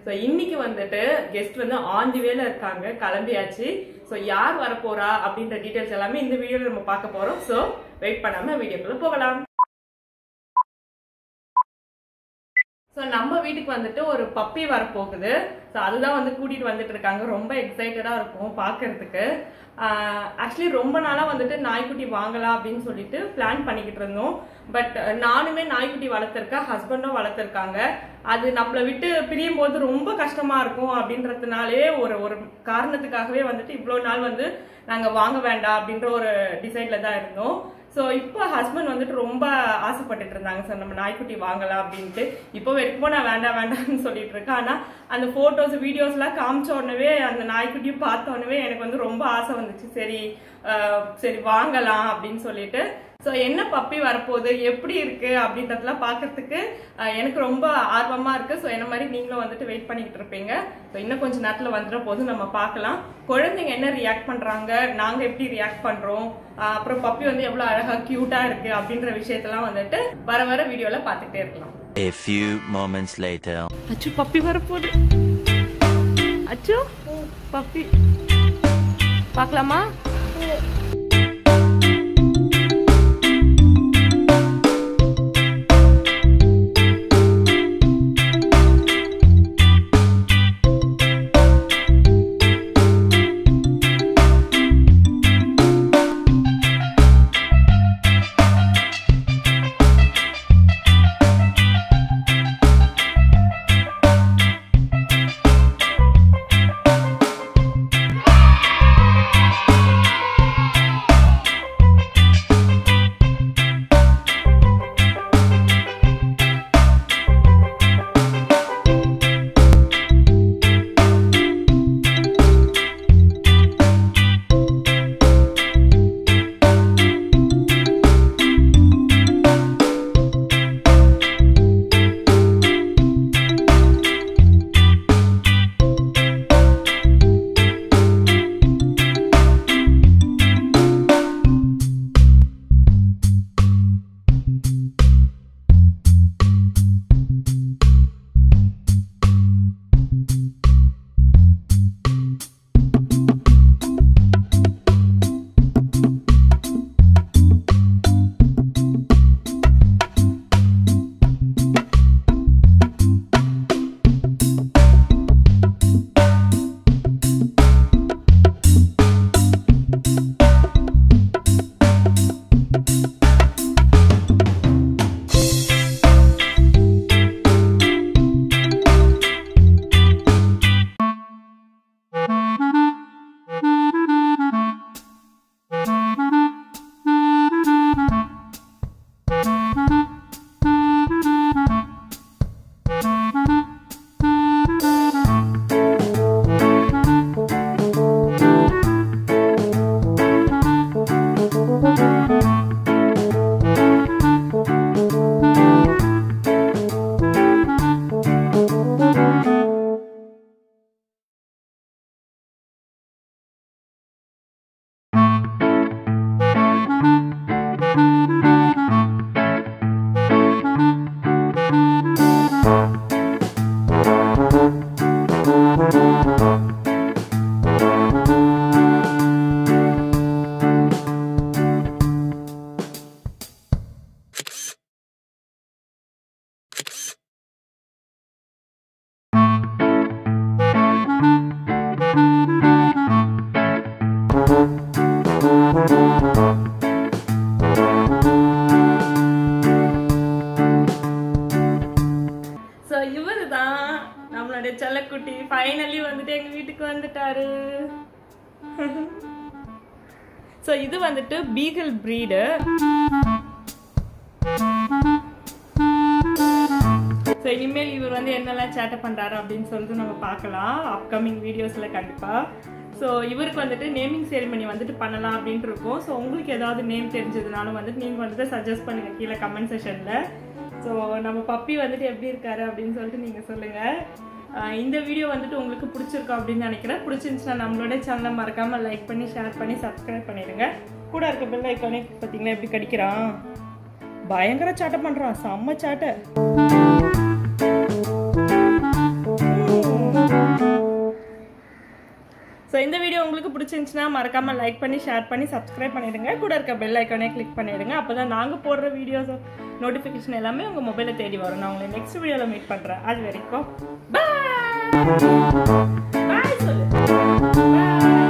So இன்னைக்கு வந்துட்டு guest வந்து ஆன் தி வேல இருக்காங்க கிளம்பியாச்சு ஸோ யார் வரப்போறா அப்படின்ற டீடைல்ஸ் எல்லாமே இந்த வீடியோல நம்ம பார்க்க போறோம் ஸோ வெயிட் பண்ணாம வீடியோக்குள்ள போகலாம் ஸோ நம்ம வீட்டுக்கு வந்துட்டு ஒரு பப்பி வரப்போகுது ஸோ அதுதான் வந்து கூட்டிட்டு வந்துட்டு இருக்காங்க ரொம்ப எக்ஸைட்டடாக இருக்கும் பார்க்கறதுக்கு ஆக்சுவலி ரொம்ப நாளாக வந்துட்டு நாய்க்குட்டி வாங்கலாம் அப்படின்னு சொல்லிட்டு பிளான் பண்ணிக்கிட்டு இருந்தோம் பட் நானுமே நாய்க்குட்டி வளர்த்துருக்கேன் ஹஸ்பண்டும் வளர்த்துருக்காங்க அது நம்மளை விட்டு பிரியும் போது ரொம்ப கஷ்டமா இருக்கும் அப்படின்றதுனாலே ஒரு ஒரு காரணத்துக்காகவே வந்துட்டு இவ்வளோ நாள் வந்து நாங்கள் வாங்க வேண்டாம் அப்படின்ற ஒரு டிசைட்ல தான் இருந்தோம் ஸோ இப்போ ஹஸ்பண்ட் வந்துட்டு ரொம்ப ஆசைப்பட்டுட்டு இருந்தாங்க சார் நம்ம நாய்க்குட்டி வாங்கலாம் அப்படின்ட்டு இப்போ வரைக்கும் நான் வேண்டாம் வேண்டாம்னு சொல்லிட்டு இருக்கேன் ஆனால் அந்த ஃபோட்டோஸ் வீடியோஸ்லாம் காமிச்ச உடனே அந்த நாய்க்குட்டியும் பார்த்த உடனே எனக்கு வந்து ரொம்ப ஆசை வந்துச்சு சரி அஹ், சரி வாங்கலாம் அப்படின்னு சொல்லிட்டு ஸோ என்ன பப்பி வரப்போகுது எப்படி இருக்கு அப்படின்றதெல்லாம் பார்க்கறதுக்கு அஹ், எனக்கு ரொம்ப ஆர்வமா இருக்கு ஸோ என்ன மாதிரி நீங்களும் வந்துட்டு வெயிட் பண்ணிக்கிட்டு இருப்பீங்க ஸோ இன்னும் கொஞ்சம் நேரத்தில் வந்துட போது நம்ம பார்க்கலாம் குழந்தைங்க என்ன ரியாக்ட் பண்றாங்க நாங்க எப்படி ரியாக்ட் பண்றோம் அஹ், அப்புறம் பப்பி வந்து எவ்வளவு அழகா கியூட்டா இருக்கு அப்படின்ற விஷயத்தெல்லாம் வந்துட்டு வர வர வீடியோல பார்த்துட்டே இருக்கலாம் A few moments later. Achu puppy வரப்போகுது அச்சு பப்பி பார்க்கலாமா ஸோ இவரு தான் நம்மளுடைய செல்லக்குட்டி ஃபைனலி வந்துட்டு எங்க வீட்டுக்கு வந்துட்டாரு ஸோ இது வந்துட்டு பீகல் பிரீடு ஸோ இனிமேல் இவர் வந்து என்னெல்லாம் சேட்டை பண்றாரு அப்படின்னு சொல்லிட்டு நம்ம பார்க்கலாம் அப்கமிங் வீடியோஸ்ல கண்டிப்பா ஸோ இவருக்கு வந்துட்டு நேமிங் செரிமனி வந்துட்டு பண்ணலாம் அப்படின்ட்டு இருக்கோம் ஸோ உங்களுக்கு ஏதாவது நேம் தெரிஞ்சதுனாலும் வந்துட்டு நீங்கள் வந்துட்டு சஜஸ்ட் பண்ணுங்க கீழே கமெண்ட் செஷனில் ஸோ நம்ம பப்பி வந்துட்டு எப்படி இருக்காரு அப்படின்னு சொல்லிட்டு நீங்கள் சொல்லுங்கள் ஆஹ் இந்த வீடியோ வந்துட்டு உங்களுக்கு பிடிச்சிருக்கோம் அப்படின்னு நினைக்கிறேன் பிடிச்சிருந்துச்சுன்னா நம்மளோட சேனலை மறக்காமல் லைக் பண்ணி ஷேர் பண்ணி சப்ஸ்கிரைப் பண்ணிடுங்க கூட இருக்க பெல் ஐக்கானே பார்த்தீங்கன்னா எப்படி கடிக்கிறான் பயங்கர சாட்டை பண்ணுறான் செம்ம சாட்டை ம். ஸோ இந்த வீடியோ உங்களுக்கு பிடிச்சிருந்துச்சுன்னா மறக்காம லைக் பண்ணி ஷேர் பண்ணி சப்ஸ்கிரைப் பண்ணிடுங்க கூட இருக்க பெல் ஐக்கானே கிளிக் பண்ணிடுங்க அப்பதான் நாங்க போடுற வீடியோஸ் நோட்டிஃபிகேஷன் எல்லாமே உங்க மொபைல தேடி வரும் நான் உங்களை நெக்ஸ்ட் வீடியோல மீட் பண்றேன் அது வரைக்கும் பாய் பாய் சொல்லு பாய்